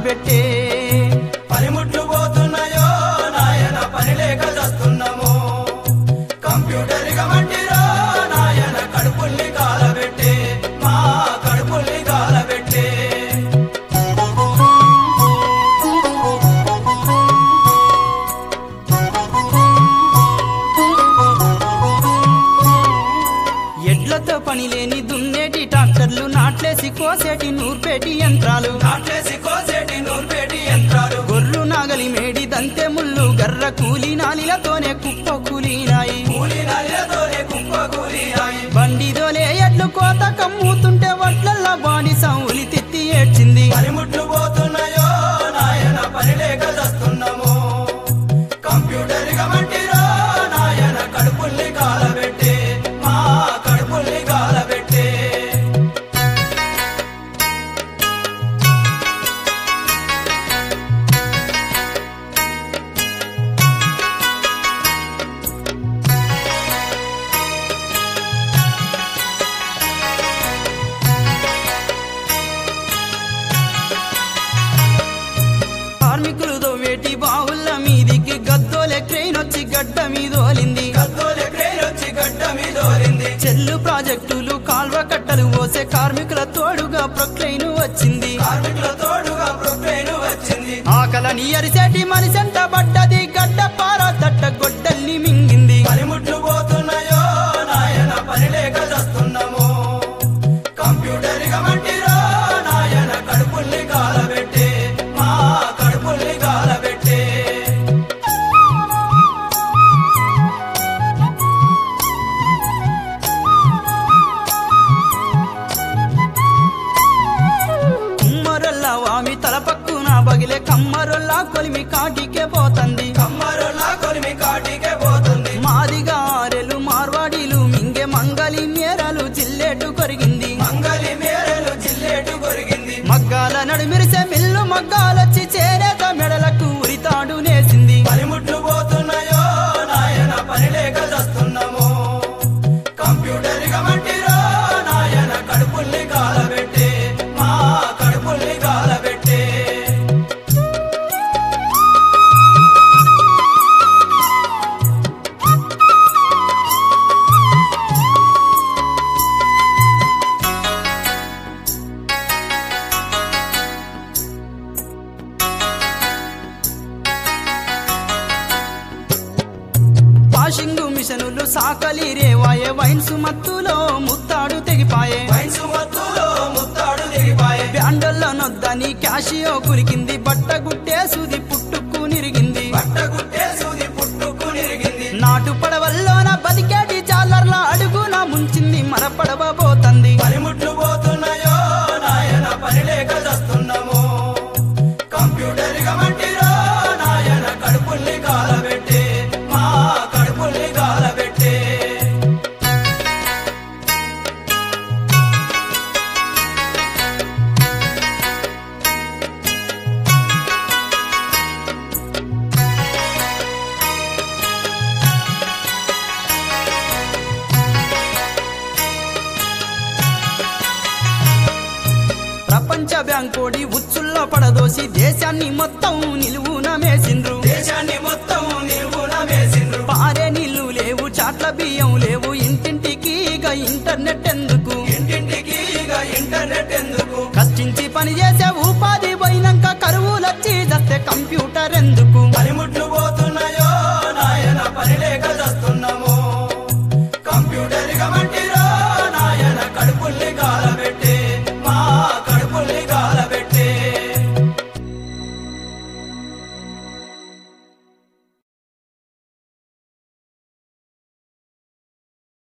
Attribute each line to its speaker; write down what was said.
Speaker 1: కాలబెట్టే
Speaker 2: పనిముట్లు పోతున్నాయో నాయన పని లేక చస్తున్నాము కంప్యూటర్ మట్టిరో నాయన కడుపుల్ని కాలబెట్టే మా కడుపుల్ని కాలబెట్టే
Speaker 1: ఎడ్లతో పని లేని దున్నేటి ట్రాక్టర్లు నాట్లేసి కోసేటి నూర్పేటి యంత్రాలు
Speaker 2: నాట్లేసి కోసేటి నూర్పేటి యంత్రాలు
Speaker 1: గొర్రు నాగలి మేడి దంతె ముళ్ళు గర్ర కూలి నాలిలతోనే కుప్ప కూలినాయి
Speaker 2: కూలి నల్లతోనే కుప్ప కూలినాయి
Speaker 1: బండిదోలే ఎడ్లు కోత కమ్ముతుంటే వడ్లల్లా బాడి సౌలి తిత్తి ఏడ్చింది
Speaker 2: పనిముట్లు పోతున్నాయో నాయన పని లేక చస్తున్నాము కంప్యూటర్ మట్టిరో నాయన కడుపుల్ని కాలబెట్టే మా కడుపుల్ని కాలబెట్టే
Speaker 1: కార్మికులు దోవేటి బావుల మీదికి గద్దోలే క్రెయిన్ వచ్చి గడ్డ మీదోలింది
Speaker 2: కత్తోలే క్రేన్ వచ్చి గడ్డ మీదోరింది
Speaker 1: చెల్లు ప్రాజెక్టులు కాల్వ కట్టలు పోసే కార్మికుల తోడుగా ప్రొక్లైన్ వచ్చింది
Speaker 2: కార్మికుల తోడుగా ప్రొక్లైన్ వచ్చింది
Speaker 1: ఆకలని అరిసేటి మనిషంట పడ్డది గడ్డ పార తట్ట గొడ్డల్ని మింగింది
Speaker 2: పనిముట్లు పోతున్నాయో నాయన పని లేక చస్తున్నాము కంప్యూటర్ మట్టిరో నాయన కడుపుల్ని కాలబెట్టే మా కడుపుల్ని కాలబెట్టే
Speaker 1: కుమ్మరొల్ల వామి తలపక్కున బగిలే కమ్మరొల్ల కొలిమి కాటికే పోతంది
Speaker 2: కమ్మరులా కొలిమి కాటికే పోతుంది
Speaker 1: మాదిగా ఆరెలు మార్వాడీలు మింగే మంగలి మేరలు జిల్లేటు కొరిగింది
Speaker 2: మంగలి మేరలు జిల్లేటు కొరిగింది
Speaker 1: మగ్గాల నడుమిరిసే మిల్లు మగ్గాలొచ్చి చేనేత మెడలకు ఉరితాడు నేసింది
Speaker 2: పనిముట్లు పోతున్నాయో నాయన పని లేక చస్తున్నాము కంప్యూటర్ మట్టిరో నాయన కడుపుల్ని కాలబెట్టే మా కడుపుల్ని కాలబెట్టే
Speaker 1: వాషింగ్ మిషనులు సాకలి రేవాయే వైన్స్ మత్తులో ముత్తాడు తెగిపాయే
Speaker 2: వయసు మత్తులో ముత్తాడు దిగిపాయే
Speaker 1: బ్యాండల్లో నొద్దని క్యాషియో కురికింది బట్ట గుట్టేసుది పుట్టుకు నిరిగింది
Speaker 2: బట్ట గుట్టే సూది పుట్టుకు నిరిగింది
Speaker 1: నాటు పడవల్లోన బతికేటి జాలర్ల అడుగున ముంచింది మన పడవ పోతంది
Speaker 2: పనిముట్లు పోతున్నాయో నాయన పని లేక చస్తున్నాము కంప్యూటర్ మట్టిరో నాయన కడుపుల్ని కాలబెట్టే మా కడుపుల్ని కాలబెట్టే
Speaker 1: ప్రపంచ బ్యాంకోడి ఉచ్చుల్లో పడదోసి దేశాన్ని మొత్తం నిలువున మేసిండ్రు
Speaker 2: దేశాన్ని మొత్తం నిర్మూల వేసిండ్రు
Speaker 1: పారే నీళ్లు లేవు చాట్ల బియ్యం లేవు ఇంటింటికి ఇక ఇంటర్నెట్ ఎందుకు
Speaker 2: ఇంటింటికి ఇక ఇంటర్నెట్ ఎందుకు
Speaker 1: కష్టించి పని చేసే ఉపాధి పోయినాక కరువులొచ్చి చస్తే కంప్యూటర్ ఎందుకు